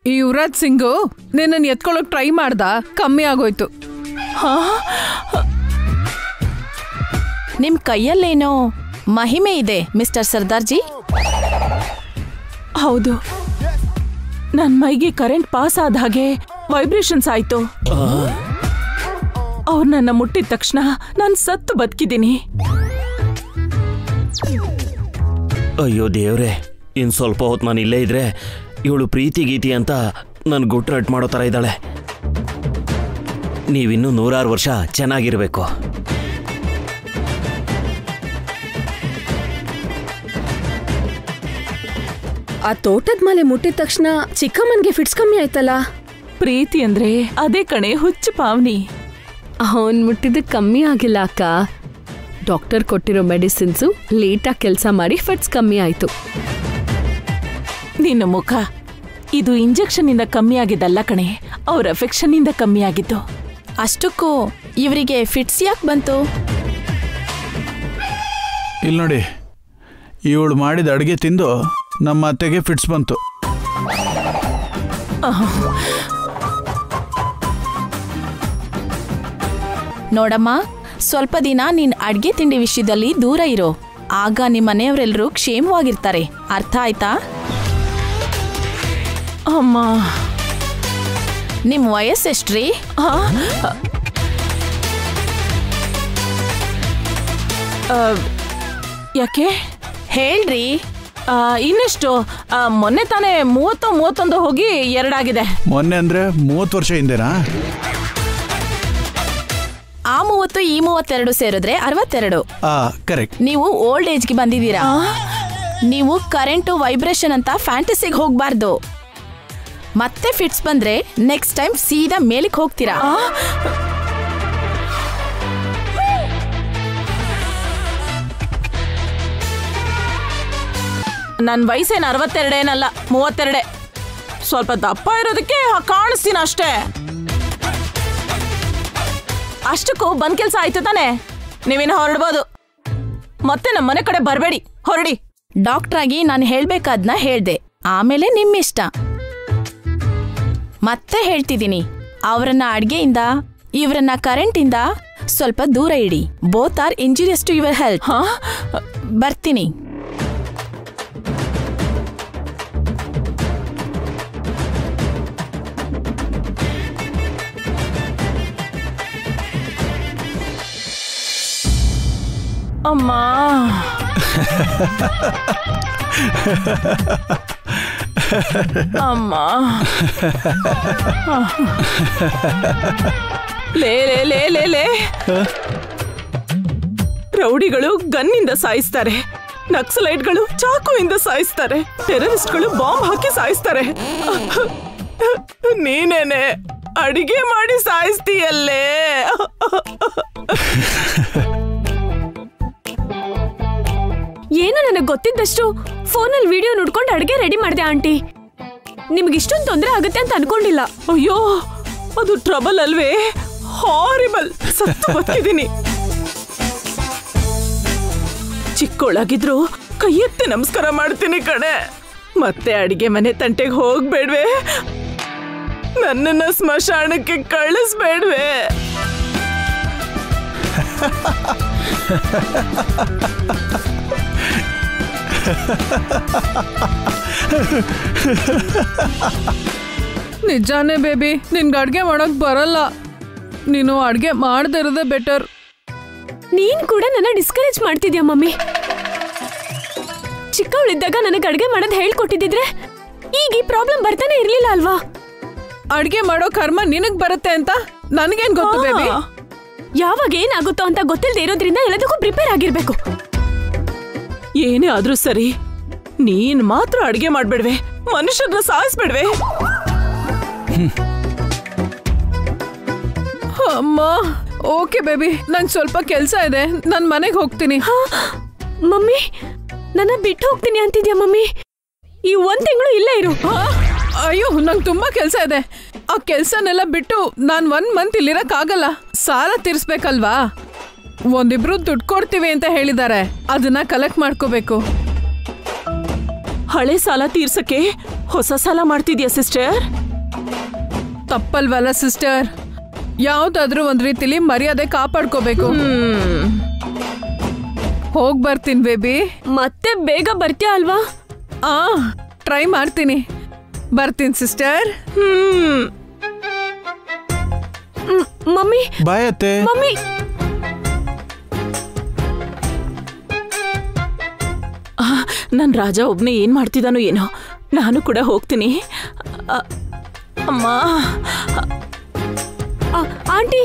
ಈ ಯುವರಾಜ್ ಸಿಂಗು ನಿನ್ನನ್ನು ಎತ್ಕೊಳ್ಳೋಕ್ ಟ್ರೈ ಮಾಡ್ದ ಕಮ್ಮಿ ಆಗೋಯ್ತು ನಿಮ್ ಕೈಯಲ್ಲೇನೋ ಮಹಿಮೆ ಇದೆ ಮಿಸ್ಟರ್ ಸರ್ದಾರ್ಜಿ ಹೌದು ನನ್ ಮೈಗೆ ಕರೆಂಟ್ ಪಾಸ್ ಆದ ಹಾಗೆ ವೈಬ್ರೇಷನ್ಸ್ ಆಯ್ತು ಅವ್ರು ನನ್ನ ಮುಟ್ಟಿದ ತಕ್ಷಣ ನಾನು ಸತ್ತು ಬದುಕಿದ್ದೀನಿ ಅಯ್ಯೋ ದೇವ್ರೆ ಇನ್ನು ಸ್ವಲ್ಪ ಹೊತ್ತು ನಾನು ಇಲ್ಲೇ ಇದ್ರೆ ಇವಳು ಪ್ರೀತಿ ಗೀತಿ ಅಂತ ನನ್ನ ಗುಟ್ಟು ರಟ್ ಮಾಡೋ ಥರ ಇದ್ದಾಳೆ ನೀವಿನ್ನೂ ನೂರಾರು ವರ್ಷ ಚೆನ್ನಾಗಿರ್ಬೇಕು ಆ ತೋಟದ ಮೇಲೆ ಮುಟ್ಟಿದ ತಕ್ಷಣ ಚಿಕ್ಕಮ್ಮನ್ಗೆ ಫಿಟ್ಸ್ ಕಮ್ಮಿ ಆಯ್ತಲ್ಲ ಪ್ರೀತಿ ಅಂದ್ರೆ ಅದೇ ಕಣೆ ಹುಚ್ಚು ಪಾವನಿ ಅವನ್ ಮುಟ್ಟಿದ್ದಕ್ಕೆ ಕಮ್ಮಿ ಆಗಿಲ್ಲ ಅಕ್ಕ ಡಾಕ್ಟರ್ ಕೊಟ್ಟಿರೋ ಮೆಡಿಸಿನ್ಸು ಲೇಟಾಗಿ ಕೆಲಸ ಮಾಡಿ ಫಿಟ್ಸ್ ಕಮ್ಮಿ ಆಯ್ತು ನಿನ್ನ ಮುಖ ಇದು ಇಂಜೆಕ್ಷನ್ ಇಂದ ಕಮ್ಮಿ ಆಗಿದ್ದಲ್ಲ ಕಣೆ ಅವ್ರ ಅಫೆಕ್ಷನ್ ಇಂದ ಕಮ್ಮಿ ಆಗಿದ್ದು ಅಷ್ಟಕ್ಕೂ ಇವರಿಗೆ ಫಿಟ್ಸ್ ಯಾಕೆ ಬಂತು ಇಲ್ಲಿ ನೋಡಿ ಇವಳು ಮಾಡಿದ ಅಡುಗೆ ತಿಂದು ನಮ್ಮ ಅತ್ತೆಗೆ ಫಿಟ್ಸ್ ಬಂತು ನೋಡಮ್ಮ ಸ್ವಲ್ಪ ದಿನ ನಿನ್ ಅಡ್ಗೆ ತಿಂಡಿ ವಿಷಯದಲ್ಲಿ ದೂರ ಇರೋ ಆಗ ನಿಮ್ಮ ಮನೆಯವರೆಲ್ಲರೂ ಕ್ಷೇಮವಾಗಿರ್ತಾರೆ ಅರ್ಥ ಆಯ್ತಾ ಅಮ್ಮ ನಿಮ್ ವಯಸ್ಸೆಷ್ಟ್ರಿ ಆ? ಆ, ಯಾಕೆ ಹೇಳ್ರಿ ಆ, ಇನ್ನೆಷ್ಟು ಆ, ಮೊನ್ನೆ ತಾನೇ ಮೂವತ್ತು ಮೂವತ್ತೊಂದು ಹೋಗಿ ಎರಡಾಗಿದೆ ಮೊನ್ನೆ ಅಂದರೆ ಮೂವತ್ತು ವರ್ಷ ಹಿಂದೆನಾ ಆ ಮೂವತ್ತು ಈ ಮೂವತ್ತೆರಡು ಸೇರಿದ್ರೆ ಅರವತ್ತೆರಡು ಆ ಕರೆಕ್ಟ್ ನೀವು ಓಲ್ಡ್ ಏಜ್ಗೆ ಬಂದಿದ್ದೀರಾ ನೀವು ಕರೆಂಟು ವೈಬ್ರೇಷನ್ ಅಂತ ಫ್ಯಾಂಟಸಿಗೆ ಹೋಗ್ಬಾರ್ದು ಮತ್ತೆ ಫಿಟ್ಸ್ ಬಂದ್ರೆ ನೆಕ್ಸ್ಟ್ ಟೈಮ್ ಸೀದಾ ಮೇಲಕ್ಕೆ ಹೋಗ್ತೀರಾ ನನ್ನ ವಯಸ್ಸೇನು ಅರವತ್ತೆರಡೇನಲ್ಲ ಮೂವತ್ತೆರಡೇ ಸ್ವಲ್ಪ ದಪ್ಪ ಇರೋದಕ್ಕೆ ಕಾಣಿಸ್ತೀನಿ ಅಷ್ಟೇ ಅಷ್ಟಕ್ಕೂ ಬಂದ್ ಕೆಲಸ ಆಯ್ತು ತಾನೆ ನೀವಿನ್ನು ಹೊರಡ್ಬೋದು ಮತ್ತೆ ನಮ್ಮ ಮನೆ ಕಡೆ ಬರಬೇಡಿ ಹೊರಡಿ ಡಾಕ್ಟರ್ ಆಗಿ ನಾನು ಹೇಳ್ಬೇಕಾದ್ನ ಹೇಳ್ದೆ ಆಮೇಲೆ ನಿಮ್ಮಿಷ್ಟ ಮತ್ತೆ ಹೇಳ್ತಿದ್ದೀನಿ ಅವರನ್ನ ಅಡ್ಗೆಯಿಂದ ಇವರನ್ನ ಕರೆಂಟಿಂದ ಸ್ವಲ್ಪ ದೂರ ಇಡಿ both are injurious to your health ಹಾ ಬರ್ತೀನಿ ಅಮ್ಮ ಅಮ್ಮ ಲೇ ಲೇ ಲೇ ಲೇ ಲೇ ರೌಡಿಗಳು ಗನ್ನಿಂದ ಸಾಯಿಸ್ತಾರೆ ನಕ್ಸಲೈಟ್ಗಳು ಚಾಕುವಿಂದ ಸಾಯಿಸ್ತಾರೆ ಟೆರರಿಸ್ಟ್ಗಳು ಬಾಂಬ್ ಹಾಕಿ ಸಾಯಿಸ್ತಾರೆ ನೀನೇನೆ ಅಡಿಗೆ ಮಾಡಿ ಸಾಯಿಸ್ತೀಯಲ್ಲೇ ಏನು ನನಗೆ ಗೊತ್ತಿದ್ದಷ್ಟು ಫೋನಲ್ಲಿ ವಿಡಿಯೋ ನೋಡ್ಕೊಂಡು ಅಡುಗೆ ರೆಡಿ ಮಾಡಿದೆ ಆಂಟಿ ನಿಮ್ಗೆ ಇಷ್ಟೊಂದು ತೊಂದರೆ ಆಗುತ್ತೆ ಅಂತ ಅನ್ಕೊಂಡಿಲ್ಲ ಅಯ್ಯೋ ಅದು ಟ್ರಬಲ್ ಅಲ್ವೇ ಹಾರಿಬಲ್ ಸತ್ತು ಬದುಕಿದ್ದೀನಿ ಚಿಕ್ಕೋಳಾಗಿದ್ರು ಕೈ ಎತ್ತಿ ನಮಸ್ಕಾರ ಮಾಡ್ತೀನಿ ಕಣೆ ಮತ್ತೆ ಅಡಿಗೆ ಮನೆ ತಂಟೆಗೆ ಹೋಗ್ಬೇಡ್ವೆ ನನ್ನನ್ನ ಸ್ಮಶಾನಕ್ಕೆ ಕಳಿಸ್ಬೇಡ್ವೆ ನಿಜಾನೇ ಬೇಬಿ ನಿನ್ಗೆ ಅಡ್ಗೆ ಮಾಡಕ್ ಬರಲ್ಲ ನೀನು ಅಡ್ಗೆ ಮಾಡದೇ ಇರೋದೇ ಬೆಟರ್ ನೀನ್ ಕೂಡ ನನ್ನ ಡಿಸ್ಕರೇಜ್ ಮಾಡ್ತಿದ್ಯಾ ಮಮ್ಮಿ ಚಿಕ್ಕವಳಿದ್ದಾಗ ನನಗೆ ಅಡುಗೆ ಮಾಡೋದು ಹೇಳ್ಕೊಟ್ಟಿದ್ದಿದ್ರೆ ಈಗ ಈ ಪ್ರಾಬ್ಲಮ್ ಬರ್ತಾನೆ ಇರ್ಲಿಲ್ಲ ಅಲ್ವಾ ಅಡ್ಗೆ ಮಾಡೋ ಕರ್ಮ ನಿನಗ್ ಬರುತ್ತೆ ಅಂತ ನನ್ಗೇನ್ ಗೊತ್ತು ಬೇಬಿ ಯಾವಾಗ ಏನಾಗುತ್ತೋ ಅಂತ ಗೊತ್ತಿಲ್ಲದೆ ಇರೋದ್ರಿಂದ ಎಲ್ಲದಕ್ಕೂ ಪ್ರಿಪೇರ್ ಆಗಿರ್ಬೇಕು ಏನೇ ಆದ್ರೂ ಸರಿ ನೀನ್ ಮಾತ್ರ ಅಡಿಗೆ ಮಾಡ್ಬೇಡ್ವೆ ಮನುಷ್ಯರನ್ನ ಸಾಯಿಸ್ಬೇಡ್ವೆ ಅಮ್ಮ ಓಕೆ ಬೇಬಿ ನಂಗೆ ಸ್ವಲ್ಪ ಕೆಲಸ ಇದೆ ನಾನು ಮನೆಗೆ ಹೋಗ್ತೀನಿ ಮಮ್ಮಿ ನನ್ನ ಬಿಟ್ಟು ಹೋಗ್ತೀನಿ ಅಂತಿದ್ಯಾ ಮಮ್ಮಿ ಈ ಒಂದ್ ತಿಂಗಳು ಇಲ್ಲೇ ಇರು ಆ, ಅಯ್ಯೋ ನಂಗೆ ತುಂಬಾ ಕೆಲಸ ಇದೆ ಆ ಕೆಲ್ಸನೆಲ್ಲ ಬಿಟ್ಟು ನಾನು ಒನ್ ಮಂತ್ ಇಲ್ಲಿರಕ್ಕಾಗಲ್ಲ ಸಾಲ ತೀರ್ಸ್ಬೇಕಲ್ವಾ ಒಂದಿಬ್ರು ದುಡ್ಡು ಕೊಡ್ತೀವಿ ಅಂತ ಹೇಳಿದ್ದಾರೆ ಅದನ್ನ ಕಲೆಕ್ಟ್ ಮಾಡ್ಕೋಬೇಕು ಹಳೆ ಸಾಲ ತೀರ್ಸಕ್ಕೆ ಹೊಸ ಸಾಲ ಮಾಡ್ತಿದ್ಯಾ ಸಿಸ್ಟರ್ ತಪ್ಪಲ್ವಲ್ಲ ಸಿಸ್ಟರ್ ಯಾವ್ದಾದ್ರೂ ಒಂದ್ ರೀತಿಲಿ ಮರ್ಯಾದೆ ಕಾಪಾಡ್ಕೋಬೇಕು ಹೋಗ್ ಬರ್ತೀನಿ ಬೇಬಿ ಮತ್ತೆ ಬೇಗ ಬರ್ತೀಯ ಅಲ್ವಾ ಆ ಟ್ರೈ ಮಾಡ್ತೀನಿ ಬರ್ತೀನಿ ಸಿಸ್ಟರ್ ಹ್ಮ್ ಮ್, ಮಮ್ಮಿ ಬಾಯ್ ಅತ್ತೆ ಮಮ್ಮಿ ನನ್ನ ರಾಜ ಒಬ್ನೇ ಏನ್ ಮಾಡ್ತಿದ್ದಾನೋ ಏನೋ ನಾನು ಕೂಡ ಹೋಗ್ತೀನಿ ಅ, ಅಮ್ಮ ಆ, ಆಂಟಿ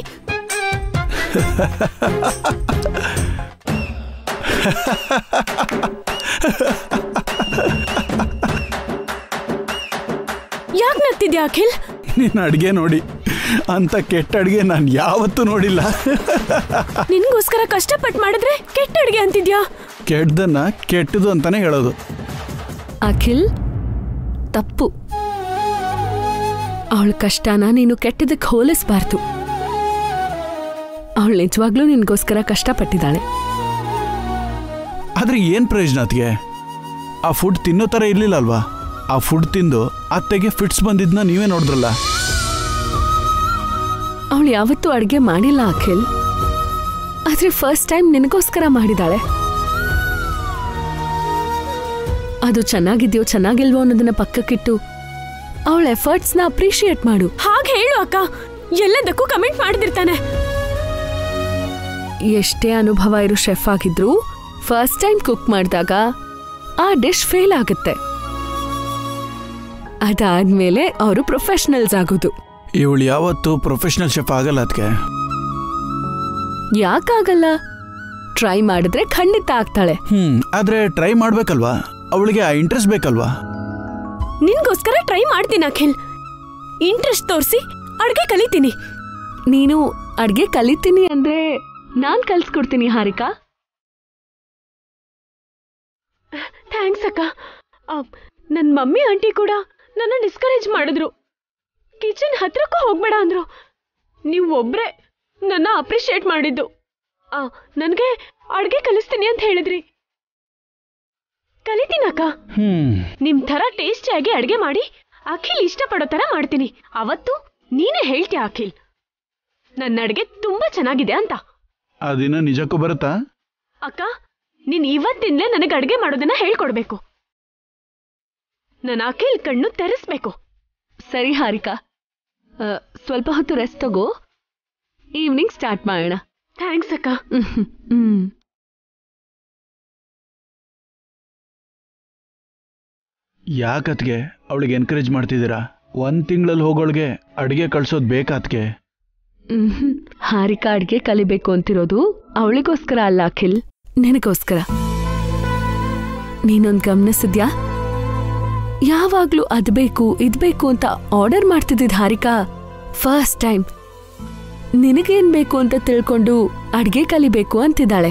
ಯಾಕೆ ನಗ್ತಿದ್ಯಾ ಅಖಿಲ್ ನಿನ್ನ ಅಡುಗೆ ನೋಡಿ ಅಂತ ಕೆಟ್ಟ ಅಡುಗೆ ನಾನು ಯಾವತ್ತೂ ನೋಡಿಲ್ಲ ನಿನ್ಗೋಸ್ಕರ ಕಷ್ಟಪಟ್ಟು ಮಾಡಿದ್ರೆ ಕೆಟ್ಟ ಅಡ್ಗೆ ಅಂತಿದ್ಯಾ ಕೆಟ್ಟದನ್ನ ಕೆಟ್ಟದು ಅಂತಾನೆ ಹೇಳೋದು ಅಖಿಲ್ ತಪ್ಪು ಅವಳ ಕಷ್ಟನ ನೀನು ಕೆಟ್ಟದಕ್ಕೆ ಹೋಲಿಸ್ಬಾರ್ದು ಅವಳು ನಿಜವಾಗ್ಲೂ ನಿನ್ಗೋಸ್ಕರ ಕಷ್ಟಪಟ್ಟಿದ್ದಾಳೆ ಆದ್ರೆ ಏನು ಪ್ರಯೋಜನ ಅದಕ್ಕೆ ಆ ಫುಡ್ ತಿನ್ನೋ ಥರ ಇರ್ಲಿಲ್ಲ ಅಲ್ವಾ ಆ ಫುಡ್ ತಿಂದು ಅತ್ತೆಗೆ ಫಿಟ್ಸ್ ಬಂದಿದ್ನ ನೀವೇ ನೋಡಿದ್ರಲ್ಲ ಅವಳು ಯಾವತ್ತೂ ಅಡುಗೆ ಮಾಡಿಲ್ಲ ಅಖಿಲ್ ಆದ್ರೆ ಫಸ್ಟ್ ಟೈಮ್ ನಿನಗೋಸ್ಕರ ಮಾಡಿದಾಳೆ ಅದು ಚೆನ್ನಾಗಿದ್ಯೋ ಚೆನ್ನಾಗಿಲ್ವೋ ಅನ್ನೋದನ್ನ ಪಕ್ಕಕ್ಕಿಟ್ಟು ಅವಳ ಎಫರ್ಟ್ಸ್ನ ಅಪ್ರಿಷಿಯೇಟ್ ಮಾಡು ಹಾಗೆ ಹೇಳು ಅಕ್ಕ ಎಲ್ಲದಕ್ಕೂ ಕಮೆಂಟ್ ಮಾಡ್ತಿರ್ತಾನೆ ಎಷ್ಟೇ ಅನುಭವ ಇರೋ ಶೆಫ್ ಆಗಿದ್ರು ಫಸ್ಟ್ ಟೈಮ್ ಕುಕ್ ಮಾಡಿದಾಗ ಆ ಡಿಶ್ ಫೇಲ್ ಆಗುತ್ತೆ ಅದಾದ್ಮೇಲೆ ಅವರು ಪ್ರೊಫೆಷನಲ್ಸ್ ಆಗೋದು ಇವಳು ಯಾವತ್ತೂ ಪ್ರೊಫೆಷನಲ್ ಶೆಫ್ ಆಗಲ್ಲ ಅದಕ್ಕೆ ಯಾಕಾಗಲ್ಲ ಟ್ರೈ ಮಾಡಿದ್ರೆ ಖಂಡಿತ ಆಗ್ತಾಳೆ ಹ್ಮ್ ಆದ್ರೆ ಟ್ರೈ ಮಾಡ್ಬೇಕಲ್ವಾ ಅವಳಿಗೆ ಆ ಇಂಟ್ರೆಸ್ಟ್ ಬೇಕಲ್ವಾ ನಿನ್ಗೋಸ್ಕರ ಟ್ರೈ ಮಾಡ್ತೀನಿ ಅಖಿಲ್ ಇಂಟ್ರೆಸ್ಟ್ ತೋರಿಸಿ ಅಡ್ಗೆ ಕಲಿತೀನಿ ನೀನು ಅಡ್ಗೆ ಕಲಿತೀನಿ ಅಂದ್ರೆ ನಾನ್ ಕಲ್ಸ್ಕೊಡ್ತೀನಿ ಹಾರಿಕಾ ಥ್ಯಾಂಕ್ಸ್ ಅಕ್ಕ ನನ್ನ ಮಮ್ಮಿ ಆಂಟಿ ಕೂಡ ನನ್ನ ಡಿಸ್ಕರೇಜ್ ಮಾಡಿದ್ರು ಕಿಚನ್ ಹತ್ರಕ್ಕೂ ಹೋಗ್ಬೇಡ ಅಂದ್ರು ನೀವು ಒಬ್ರೇ ನನ್ನ ಅಪ್ರಿಷಿಯೇಟ್ ಮಾಡಿದ್ದು ನನಗೆ ಅಡ್ಗೆ ಕಲಿಸ್ತೀನಿ ಅಂತ ಹೇಳಿದ್ರಿ ಕಲಿತೀನಕ್ಕ ಹ್ಮ್ ನಿಮ್ ಥರ ಟೇಸ್ಟಿಯಾಗಿ ಅಡ್ಗೆ ಮಾಡಿ ಅಖಿಲ್ ಇಷ್ಟಪಡೋ ಥರ ಮಾಡ್ತೀನಿ ಅವತ್ತು ನೀನೇ ಹೇಳ್ತೀಯ ಅಖಿಲ್ ನನ್ನ ಅಡ್ಗೆ ತುಂಬಾ ಚೆನ್ನಾಗಿದೆ ಅಂತ ಆ ದಿನ ನಿಜಕ್ಕೂ ಬರುತ್ತಾ ಅಕ್ಕ ನೀನ್ ಇವತ್ತಿಂದಲೇ ನನಗೆ ಅಡ್ಗೆ ಮಾಡೋದನ್ನ ಹೇಳ್ಕೊಡ್ಬೇಕು ನನ್ನ ಅಖಿಲ್ ಕಣ್ಣು ತೆರೆಸ್ಬೇಕು ಸರಿ ಹಾರಿಕಾ ಆ, ಸ್ವಲ್ಪ ಹೊತ್ತು ರೆಸ್ಟ್ ತಗೋ ಈವ್ನಿಂಗ್ ಸ್ಟಾರ್ಟ್ ಮಾಡೋಣ ಥ್ಯಾಂಕ್ಸ್ ಅಕ್ಕ ಹ್ಮ್ ಹ್ಮ್ ಯಾಕತ್ಗೆ ಅವಳಿಗೆ ಎನ್ಕರೇಜ್ ಮಾಡ್ತಿದ್ದೀರಾ ಒಂದ್ ತಿಂಗಳಲ್ಲಿ ಹೋಗೋಳ್ಗೆ ಅಡುಗೆ ಕಳ್ಸೋದು ಬೇಕಾತ್ಗೆ ಮ್ಹ್ಮ್. ಹಾರಿಕಾ ಅಡ್ಗೆ ಕಲಿಬೇಕು ಅಂತಿರೋದು ಅವಳಿಗೋಸ್ಕರ ಅಲ್ಲ ಅಖಿಲ್ ನಿನಗೋಸ್ಕರ ನೀನೊಂದ್ ಗಮನಿಸಿದ್ಯಾ ಯಾವಾಗ್ಲೂ ಅದ್ ಬೇಕು ಇದ್ ಬೇಕು ಅಂತ ಆರ್ಡರ್ ಮಾಡ್ತಿದ್ದಿದ್ ಹಾರಿಕಾ ಫಸ್ಟ್ ಟೈಮ್ ನಿನಗೇನ್ ಬೇಕು ಅಂತ ತಿಳ್ಕೊಂಡು ಅಡ್ಗೆ ಕಲಿಬೇಕು ಅಂತಿದ್ದಾಳೆ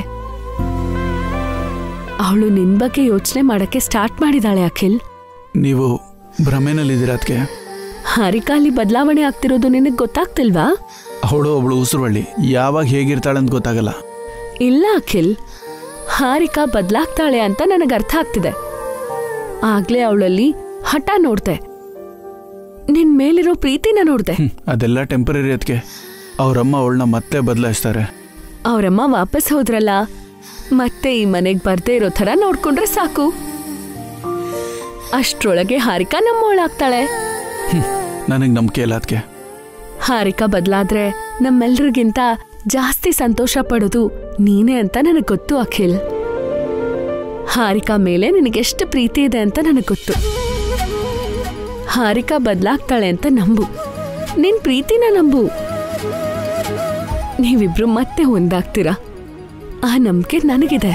ಅವಳು ನಿನ್ ಬಗ್ಗೆ ಯೋಚನೆ ಮಾಡಕ್ಕೆ ಸ್ಟಾರ್ಟ್ ಮಾಡಿದಾಳೆ ಅಖಿಲ್ ನೀವು ಭ್ರಮೆನಲ್ಲಿದ್ದೀರಾ ಅದಕ್ಕೆ ಹಾರಿಕಾ ಅಲ್ಲಿ ಬದಲಾವಣೆ ಆಗ್ತಿರೋದು ನಿನಗ್ ಗೊತ್ತಾಗ್ತಿಲ್ವಾ ಅವಳು ಒಬ್ಳು ಉಸಿರುವಳ್ಳಿ ಯಾವಾಗ ಹೇಗಿರ್ತಾಳೆ ಅಂತ ಗೊತ್ತಾಗಲ್ಲ ಇಲ್ಲ ಅಖಿಲ್ ಹಾರಿಕಾ ಬದ್ಲಾಗ್ತಾಳೆ ಅಂತ ನನಗೆ ಅರ್ಥ ಆಗ್ತಿದೆ ಆಗ್ಲೇ ಅವಳಲ್ಲಿ ಹಠ ನೋಡ್ದೆ ನಿನ್ ಮೇಲಿರೋ ಪ್ರೀತಿನ ನೋಡ್ದೆ ಹ್ಮ್, ಅದೆಲ್ಲ ಟೆಂಪರರಿ ಅದಕ್ಕೆ ಅವರಮ್ಮ ಅವಳನ್ನ ಮತ್ತೆ ಬದಲಾಯಿಸ್ತಾರೆ ಅವರಮ್ಮ ವಾಪಸ್ ಹೋದ್ರಲ್ಲ ಮತ್ತೆ ಈ ಮನೆಗ್ ಬರ್ದೇ ಇರೋ ಥರ ನೋಡ್ಕೊಂಡ್ರೆ ಸಾಕು ಅಷ್ಟ್ರೊಳಗೆ ಹಾರಿಕಾ ನಮ್ಮೋಳಾಗ್ತಾಳೆ ನನಗೆ ನಂಬಿಕೆ ಇಲ್ಲ ಅದಕ್ಕೆ ಹಾರಿಕಾ ಬದ್ಲಾದ್ರೆ ನಮ್ಮೆಲ್ರಿಗಿಂತ ಜಾಸ್ತಿ ಸಂತೋಷ ಪಡೋದು ನೀನೇ ಅಂತ ನನಗ್ ಗೊತ್ತು ಅಖಿಲ್ ಹಾರಿಕಾ ಮೇಲೆ ನಿನಗೆಷ್ಟು ಪ್ರೀತಿ ಇದೆ ಅಂತ ನನಗ್ ಗೊತ್ತು ಹಾರಿಕಾ ಬದ್ಲಾಗ್ತಾಳೆ ಅಂತ ನಂಬು ನಿನ್ ಪ್ರೀತಿನ ನಂಬು ನೀವಿಬ್ರು ಮತ್ತೆ ಒಂದಾಗ್ತೀರಾ ಆ ನಂಬಿಕೆ ನನಗಿದೆ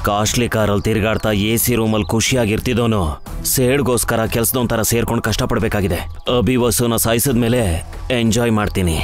ಕಾಸ್ಟ್ಲಿ ಕಾರಲ್ಲಿ ತಿರುಗಾಡ್ತಾ ಎ ಸಿ ರೂಮಲ್ಲಿ ಖುಷಿಯಾಗಿರ್ತಿದ್ದೋನು ಸೇಡ್ಗೋಸ್ಕರ ಕೆಲ್ಸದೊಂಥರ ಸೇರ್ಕೊಂಡು ಕಷ್ಟಪಡ್ಬೇಕಾಗಿದೆ ಅಭಿ ವಸುನ ಸಾಯಿಸಿದ ಮೇಲೆ ಎಂಜಾಯ್ ಮಾಡ್ತೀನಿ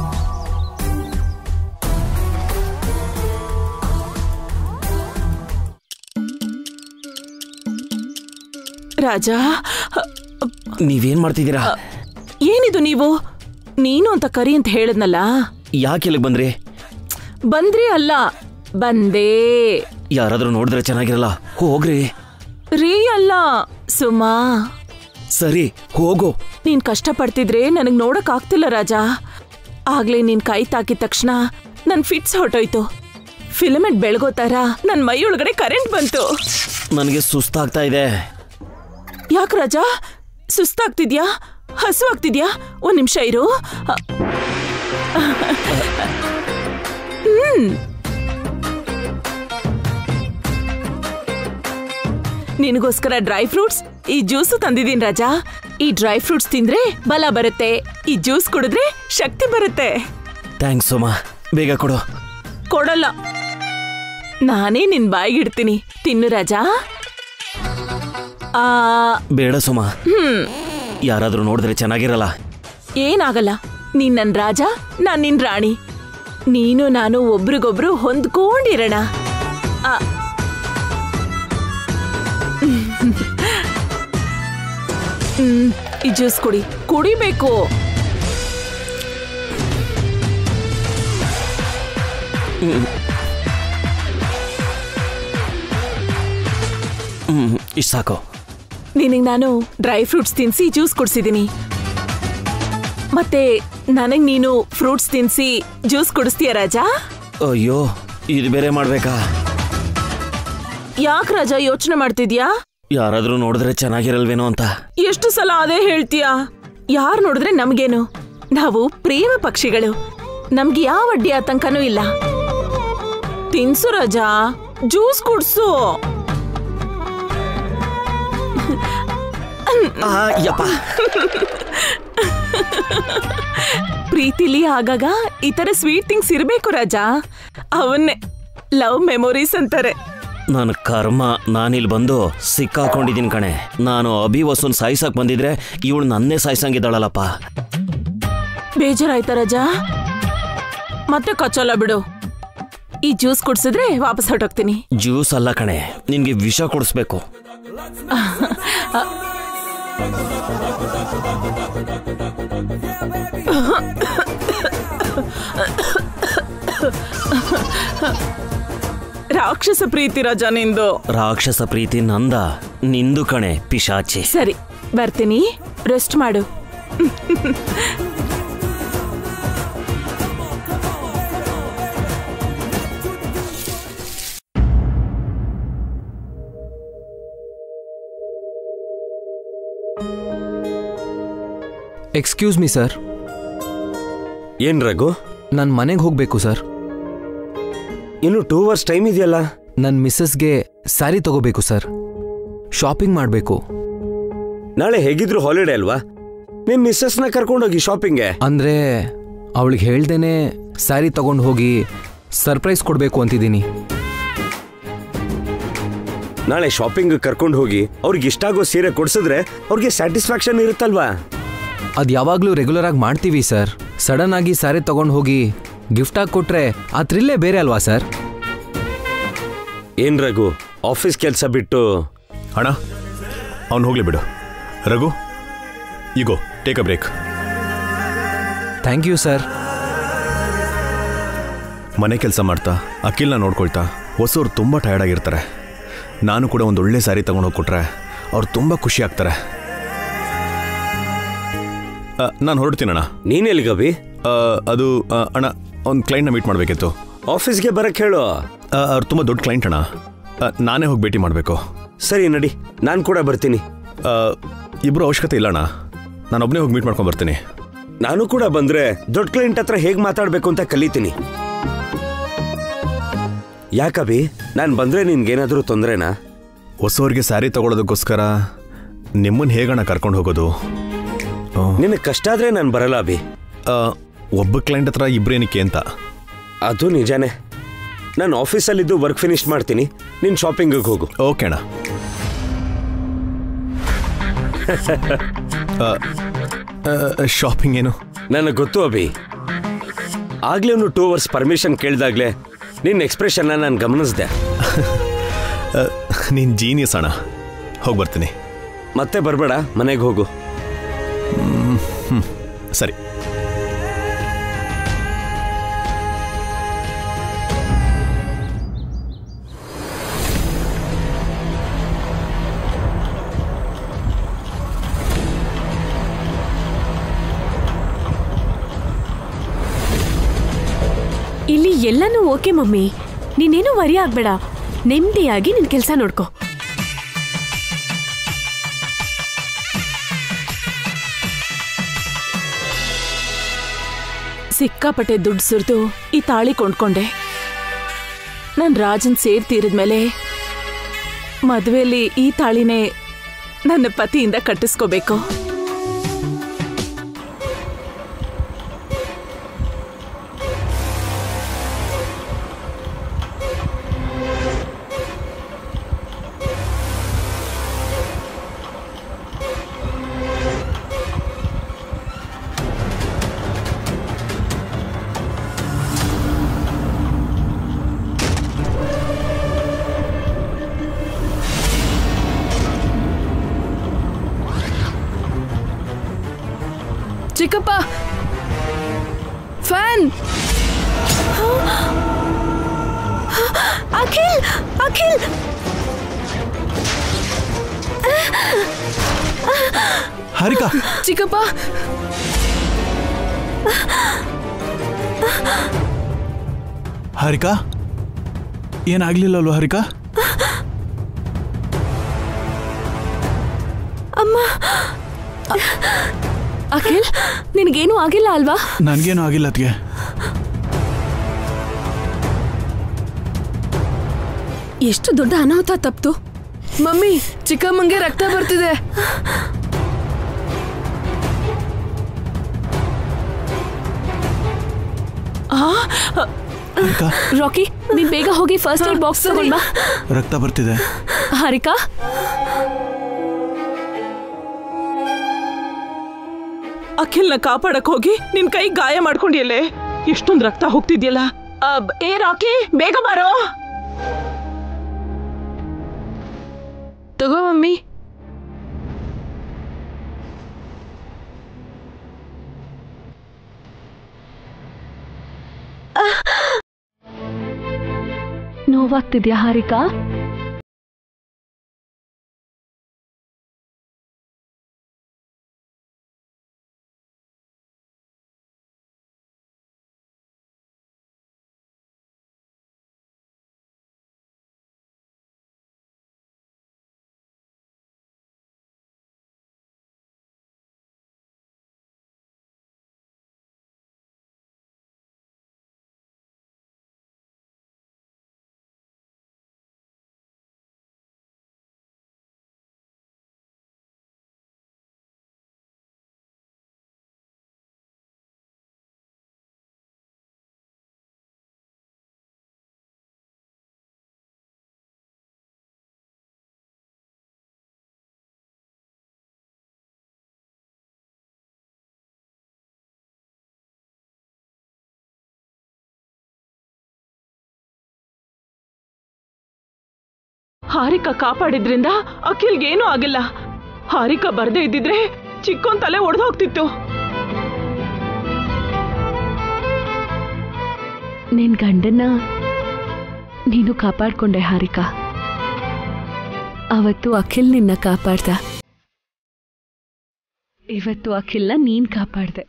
ರಾಜ ನೀವೇನ್ ಮಾಡ್ತಿದ್ದೀರಾ ಏನಿದು ನೀವು ನೀನು ಅಂತ ಕರಿ ಅಂತ ಹೇಳದ್ನಲ್ಲ ಯಾಕೆ ಇಲ್ಲಿಗೆ ಬಂದ್ರಿ ಬಂದ್ರಿ ಅಲ್ಲ ಬಂದೇ ಯಾರಾದ್ರೂ ನೋಡಿದ್ರೆ ಚೆನ್ನಾಗಿರಲ್ಲ ಹೋಗ್ರಿ ರೀ ಅಲ್ಲ ಸುಮಾ ಸರಿ ಹೋಗು ನೀನ್ ಕಷ್ಟ ಪಡ್ತಿದ್ರೆ ನನಗ್ ನೋಡಕ್ ಆಗ್ತಿಲ್ಲ ರಾಜ ಆಗ್ಲೇ ನೀನ್ ಕೈ ತಾಕಿದ ತಕ್ಷಣ ನನ್ ಫಿಟ್ಸ್ ಹೊಟ್ಟೋಯ್ತು ಫಿಲಮೆಂಟ್ ಬೆಳಗೋ ತರ ನನ್ ಮೈ ಒಳಗಡೆ ಕರೆಂಟ್ ಬಂತು ನನಗೆ ಸುಸ್ತಾಗ್ತಾ ಇದೆ ಯಾಕ್ ರಾಜ ಸುಸ್ತಾಗ್ತಿದ್ಯಾ ಹಸು ಆಗ್ತಿದ್ಯಾ ಒಂದ್ ನಿಮಿಷ ಇರು ಅ- ಹ್ಮ್ ನಿನಗೋಸ್ಕರ ಡ್ರೈ ಫ್ರೂಟ್ಸ್ ಈ ಜ್ಯೂಸು ತಂದಿದೀನಿ ರಾಜ ಈ ಡ್ರೈ ಫ್ರೂಟ್ಸ್ ತಿಂದ್ರೆ ಬಲ ಬರುತ್ತೆ ಈ ಜ್ಯೂಸ್ ಕುಡಿದ್ರೆ ಶಕ್ತಿ ಬರುತ್ತೆ ಥ್ಯಾಂಕ್ಸ್ ಸೋಮಾ ಬೇಗ ಕೊಡು ಕೊಡಲ್ಲ ನಾನೇ ನಿನ್ ಬಾಯಿಗಿಡ್ತೀನಿ ತಿನ್ನು ರಾಜ ಆ ಬೇಡ ಸೋಮಾ ಯಾರಾದ್ರೂ ನೋಡಿದ್ರೆ ಚೆನ್ನಾಗಿರಲ್ಲ ಏನಾಗಲ್ಲ ನೀನ್ ನನ್ ರಾಜ ನಾನ್ ನಿನ್ ರಾಣಿ ನೀನು ನಾನು ಒಬ್ರಿಗೊಬ್ರು ಹೊಂದ್ಕೊಂಡಿರೋಣ ಆ. ಹ್ಮ್, ಈ ಜ್ಯೂಸ್ ಕುಡಿ ಕುಡಿಬೇಕು ಹ್ಮ್ ಇಷ್ಟು ಸಾಕು ನಿನಗ್ ನಾನು ಡ್ರೈ ಫ್ರೂಟ್ಸ್ ತಿನ್ಸಿ ಜ್ಯೂಸ್ ಕುಡ್ಸಿದೀನಿ ಮತ್ತೆ ನನಗ್ ನೀನು ಫ್ರೂಟ್ಸ್ ತಿನ್ಸಿ ಜ್ಯೂಸ್ ಕುಡಿಸ್ತೀಯ ರಾಜ ಅಯ್ಯೋ ಇದು ಬೇರೆ ಮಾಡ್ಬೇಕಾ ಯಾಕ್ ರಾಜ ಯೋಚನೆ ಮಾಡ್ತಿದ್ಯಾ ಯಾರಾದ್ರೂ ನೋಡಿದ್ರೆ ಚೆನ್ನಾಗಿರಲ್ವೇನೋ ಅಂತ ಎಷ್ಟು ಸಲ ಅದೇ ಹೇಳ್ತೀಯಾ ಯಾರ್ ನೋಡಿದ್ರೆ ನಮ್ಗೇನು ನಾವು ಪ್ರೇಮ ಪಕ್ಷಿಗಳು ನಮ್ಗೆ ಯಾವ ಅಡ್ಡಿ ಆತಂಕನೂ ಇಲ್ಲ ತಿನ್ಸು ರಾಜಾ ಜ್ಯೂಸ್ ಕುಡ್ಸು ಆ, ಯಪ್ಪ ಪ್ರೀತಿಲಿ ಆಗಾಗ ಈ ತರ ಸ್ವೀಟ್ ಥಿಂಗ್ಸ್ ಇರ್ಬೇಕು ರಾಜಾ ಅವನ್ನೇ ಲವ್ ಮೆಮೊರೀಸ್ ಅಂತಾರೆ ನನ್ನ ಕರ್ಮ ನಾನಿಲ್ಲಿ ಬಂದು ಸಿಕ್ಕಾಕೊಂಡಿದ್ದೀನಿ ಕಣೆ ನಾನು ಅಭಿ ವಸುನ್ ಸಾಯಿಸಕ್ ಬಂದಿದ್ರೆ ಇವಳು ನನ್ನೇ ಸಾಯಿಸಂಗಿದ್ದಾಳಲ್ಲಪ್ಪ ಬೇಜಾರಾಯ್ತಾ ರಾಜಾ ಮತ್ತೆ ಕಚ್ಚಲ್ಲ ಬಿಡು ಈ ಜ್ಯೂಸ್ ಕುಡ್ಸಿದ್ರೆ ವಾಪಸ್ ಹೊರಟೋಗ್ತೀನಿ ಜ್ಯೂಸ್ ಅಲ್ಲ ಕಣೆ ನಿನ್ಗೆ ವಿಷ ಕೊಡಿಸ್ಬೇಕು ರಾಕ್ಷಸ ಪ್ರೀತಿ ರಾಜಾ ನಿಂದು ರಾಕ್ಷಸ ಪ್ರೀತಿ ನಂದ ನಿಂದು ಕಣೆ ಪಿಶಾಚಿ ಸರಿ ಬರ್ತೀನಿ ರೆಸ್ಟ್ ಮಾಡು ಎಕ್ಸ್ಕ್ಯೂಸ್ ಮೀ ಸರ್ ಏನ್ ರಘು ನಾನು ಮನೆಗೆ ಹೋಗಬೇಕು ಸರ್ ಇನ್ನು ಟೂ ಅವರ್ಸ್ ಟೈಮ್ ಇದೆಯಲ್ಲ ನನ್ನ ಮಿಸ್ಸಸ್ಗೆ ಸ್ಯಾರಿ ತಗೋಬೇಕು ಸರ್ ಶಾಪಿಂಗ್ ಮಾಡಬೇಕು ನಾಳೆ ಹೇಗಿದ್ರು ಹಾಲಿಡೇ ಅಲ್ವಾ ನಿಮ್ ಮಿಸ್ಸಸ್ನ ಕರ್ಕೊಂಡೋಗಿ ಶಾಪಿಂಗ್ಗೆ ಅಂದರೆ ಅವಳಿಗೆ ಹೇಳ್ದೇನೆ ಸ್ಯಾರಿ ತಗೊಂಡು ಹೋಗಿ ಸರ್ಪ್ರೈಸ್ ಕೊಡಬೇಕು ಅಂತಿದ್ದೀನಿ ನಾಳೆ ಶಾಪಿಂಗ್ ಕರ್ಕೊಂಡು ಹೋಗಿ ಅವ್ರಿಗೆ ಇಷ್ಟ ಆಗೋ ಸೀರೆ ಕೊಡ್ಸಿದ್ರೆ ಅವ್ರಿಗೆ ಸ್ಯಾಟಿಸ್ಫ್ಯಾಕ್ಷನ್ ಇರುತ್ತಲ್ವಾ ಅದು ಯಾವಾಗಲೂ ರೆಗ್ಯುಲರ್ ಆಗಿ ಮಾಡ್ತೀವಿ ಸರ್ ಸಡನ್ ಆಗಿ ಸ್ಯಾರಿ ತಗೊಂಡು ಹೋಗಿ ಗಿಫ್ಟ್ ಆಗಿ ಕೊಟ್ರೆ ಆ ಥ್ರಿಲ್ಲೇ ಬೇರೆ ಅಲ್ವಾ ಸರ್ ಏನ್ ರಘು ಆಫೀಸ್ ಕೆಲಸ ಬಿಟ್ಟು ಅಣ್ಣ ಅವ್ನು ಹೋಗ್ಲಿ ಬಿಡು ರಘು ಈಗೋ take a break thank you sir ಮನೆ ಕೆಲಸ ಮಾಡ್ತಾ ಅಖಿಲ್ನ ನೋಡ್ಕೊಳ್ತಾ ಹೊಸವ್ರು ತುಂಬ ಟಯರ್ಡ್ ಆಗಿರ್ತಾರೆ ನಾನು ಕೂಡ ಒಂದು ಒಳ್ಳೆ ಸ್ಯಾರಿ ತಗೊಂಡು ಹೋಗ್ಕೊಟ್ರೆ ಅವ್ರು ತುಂಬ ಖುಷಿ ಆಗ್ತಾರೆ ನಾನು ಹೊರಡ್ತೀನಣ್ಣ ನೀನ್ ಎಲ್ಗವಿ ಆ, ಅದು ಆ, ಅಣ್ಣ ಒಂದು ಕ್ಲೈಂಟ್ನ ಮೀಟ್ ಮಾಡಬೇಕಿತ್ತು ಆಫೀಸ್ಗೆ ಬರಕ್ ಹೇಳು ಅವ್ರು ತುಂಬ ದೊಡ್ಡ ಕ್ಲೈಂಟ್ ಅಣ್ಣ ಆ, ನಾನೇ ಹೋಗಿ ಭೇಟಿ ಮಾಡಬೇಕು ಸರಿ ನಡಿ ನಾನ್ ಕೂಡ ಬರ್ತೀನಿ ಇಬ್ಬರು ಅವಶ್ಯಕತೆ ಇಲ್ಲ ಅಣ್ಣ ನಾನು ಒಬ್ಬನೇ ಹೋಗಿ ಮೀಟ್ ಮಾಡ್ಕೊಂಡು ಬರ್ತೀನಿ ನಾನು ಕೂಡ ಬಂದ್ರೆ ದೊಡ್ಡ ಕ್ಲೈಂಟ್ ಹತ್ರ ಹೇಗ್ ಮಾತಾಡ್ಬೇಕು ಅಂತ ಕಲಿತೀನಿ ಯಾಕಬಿ ನಾನ್ ಬಂದ್ರೆ ನಿನ್ಗೇನಾದ್ರೂ ತೊಂದ್ರೆನಾ ಹೊಸವ್ರಿಗೆ ಸ್ಯಾರಿ ತಗೊಳ್ಳೋದಕ್ಕೋಸ್ಕರ ನಿಮ್ಮನ್ನು ಹೇಗಣ್ಣ ಕರ್ಕೊಂಡು ಹೋಗೋದು ನಿನಗೆ ಕಷ್ಟ ಆದ್ರೆ ನಾನು ಬರಲ್ಲ ಅಭಿ ಆ, ಒಬ್ಬ ಕ್ಲೈಂಟ್ ಹತ್ರ ಇಬ್ರೇನಕ್ಕೆ ಅಂತ ಅದು ನಿಜಾನೇ ನಾನು ಆಫೀಸಲ್ಲಿದ್ದು ವರ್ಕ್ ಫಿನಿಶ್ ಮಾಡ್ತೀನಿ ನೀನು ಶಾಪಿಂಗಿಗೆ ಹೋಗು ಓಕೆ ಅಣ್ಣ ಶಾಪಿಂಗ್ ಏನು ನನಗೆ ಗೊತ್ತು ಅಭಿ ಆಗ್ಲೇ ಒಂದು ಟೂ ಅವರ್ಸ್ ಪರ್ಮಿಷನ್ ಕೇಳಿದಾಗ್ಲೇ ನಿನ್ನ ಎಕ್ಸ್ಪ್ರೆಷನ್ನ ನಾನು ಗಮನಿಸಿದೆ ನೀನು ಜೀನಿಯಸ್ ಅಣ್ಣ ಹೋಗಿ ಬರ್ತೀನಿ ಮತ್ತೆ ಬರಬೇಡ ಮನೆಗೆ ಹೋಗು ಹ್ಞೂ ಸರಿ ಇಲ್ಲಿ ಎಲ್ಲನೂ ಓಕೆ ಮಮ್ಮಿ ನೀನೇನು ವರಿ ಆಗ್ಬೇಡ ನೆಮ್ಮದಿಯಾಗಿ ನಿನ್ ಕೆಲಸ ನೋಡ್ಕೋ ಸಿಕ್ಕಾಪಟ್ಟೆ ದುಡ್ಡು ಸುರಿದು ಈ ತಾಳಿ ಕೊಂಡ್ಕೊಂಡೆ ನಾನು ರಾಜನ್ ಸೇರ್ ತೀರಿದ್ಮೇಲೆ ಮದುವೆಯಲ್ಲಿ ಈ ತಾಳಿನೇ ನನ್ನ ಪತಿಯಿಂದ ಕಟ್ಟಿಸ್ಕೋಬೇಕು ಚಿಕ್ಕಪ್ಪ ಫ್ಯಾನ್ ಅಖಿಲ್ ಅಖಿಲ್ ಹಾರಿಕಾ ಚಿಕ್ಕಪ್ಪ ಹಾರಿಕಾ ಏನಾಗ್ಲಿಲ್ಲಲ್ವ ಹಾರಿಕಾ ಅಖಿಲ್ ನಿನಗೇನು ಆಗಿಲ್ಲ ಅಲ್ವಾ ನನ್ಗೇನು ಆಗಿಲ್ಲ ಅದ್ಗೆ ಎಷ್ಟು ದೊಡ್ಡ ಅನಾಹುತ ತಪ್ತು ಮಮ್ಮಿ ಚಿಕ್ಕಮ್ಮಂಗೆ ರಕ್ತ ಬರ್ತಿದೆ ಹಾರಿಕಾ ರಾಕಿ ನೀನ್ ಬೇಗ ಹೋಗಿ ಫಸ್ಟ್ ಏಡ್ ಬಾಕ್ಸ್ ತಗೊಂಡ್ ಬಾ ರಕ್ತ ಬರ್ತಿದೆ ಹಾರಿಕಾ ಅಖಿಲ್ನ ಕಾಪಾಡಕ್ ಹೋಗಿ ನಿನ್ ಕೈ ಗಾಯ ಮಾಡ್ಕೊಂಡಿಯಲ್ಲೇ ಎಷ್ಟೊಂದು ರಕ್ತ ಹೋಗ್ತಿದ್ಯಲ್ಲ ಅಬ್, ಏ ರಾಕಿ ಬೇಗ ಬಾರೋ ತಗೋ ಮಮ್ಮಿ ನೋವಾಗ್ತಿದ್ಯಾ ಹಾರಿಕಾ ಹಾರಿಕಾ ಕಾಪಾಡಿದ್ರಿಂದ ಅಖಿಲ್ಗೆ ಏನೂ ಆಗಿಲ್ಲ ಹಾರಿಕಾ ಬರ್ದೇ ಇದ್ದಿದ್ರೆ ಚಿಕ್ಕೊಂದ್ ತಲೆ ಒಡೆದು ಹೋಗ್ತಿತ್ತು ನಿನ್ ಗಂಡನ್ನ ನೀನು ಕಾಪಾಡ್ಕೊಂಡೆ ಹಾರಿಕಾ ಅವತ್ತು ಅಖಿಲ್ ನಿನ್ನ ಕಾಪಾಡ್ದ ಇವತ್ತು ಅಖಿಲ್ನ ನೀನ್ ಕಾಪಾಡ್ದೆ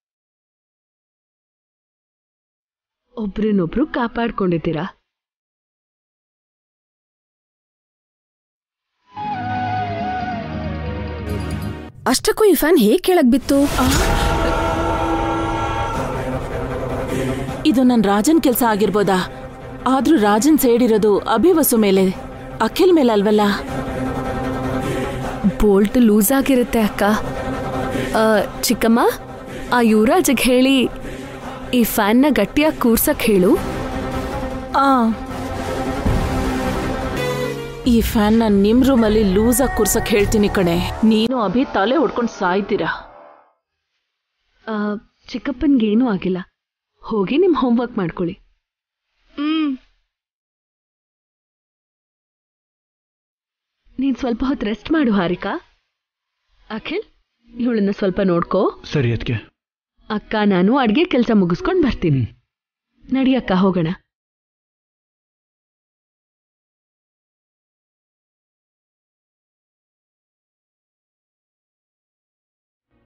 ಒಬ್ರನ್ನೊಬ್ರು ಕಾಪಾಡ್ಕೊಂಡಿದ್ದೀರಾ ಅಷ್ಟಕ್ಕೂ ಈ ಫ್ಯಾನ್ ಹೇಗ್ ಕೆಳಗ್ ಬಿತ್ತು ಇದು ನನ್ ರಾಜನ್ ಕೆಲ್ಸ ಆಗಿರ್ಬೋದಾ ಆದ್ರೂ ರಾಜನ್ ಸೇಡಿರೋದು ಅಭಿವಸು ಮೇಲೆ ಅಖಿಲ್ ಮೇಲೆ ಅಲ್ವಲ್ಲ ಬೋಲ್ಟ್ ಲೂಸ್ ಆಗಿರುತ್ತೆ ಅಕ್ಕ ಆ, ಚಿಕ್ಕಮ್ಮ ಆ ಯುವರಾಜ್ಗೆ ಹೇಳಿ ಈ ಫ್ಯಾನ್ನ ಗಟ್ಟಿಯಾಗಿ ಕೂರ್ಸಕ್ ಹೇಳು ಆ ಈ ಫ್ಯಾನ್ ನಾನು ನಿಮ್ ರೂಮಲ್ಲಿ ಲೂಸ್ ಆಗಿ ಕೂರ್ಸಕ್ ಹೇಳ್ತೀನಿ ಕಣೆ ನೀನು ಅಭಿ ತಲೆ ಹೊಡ್ಕೊಂಡು ಸಾಯ್ತೀರಾ ಆ, ಚಿಕ್ಕಪ್ಪನ್ಗೇನೂ ಆಗಿಲ್ಲ ಹೋಗಿ ನಿಮ್ ಹೋಮ್ವರ್ಕ್ ಮಾಡ್ಕೊಳ್ಳಿ ನೀನ್ ಸ್ವಲ್ಪ ಹೊತ್ತು ರೆಸ್ಟ್ ಮಾಡು ಹಾರಿಕಾ ಅಖಿಲ್ ಇವಳನ್ನ ಸ್ವಲ್ಪ ನೋಡ್ಕೋ ಸರಿ ಅದಕ್ಕೆ ಅಕ್ಕ ನಾನು ಅಡ್ಗೆ ಕೆಲಸ ಮುಗಿಸ್ಕೊಂಡು ಬರ್ತೀನಿ ನಡಿ ಅಕ್ಕ ಹೋಗೋಣ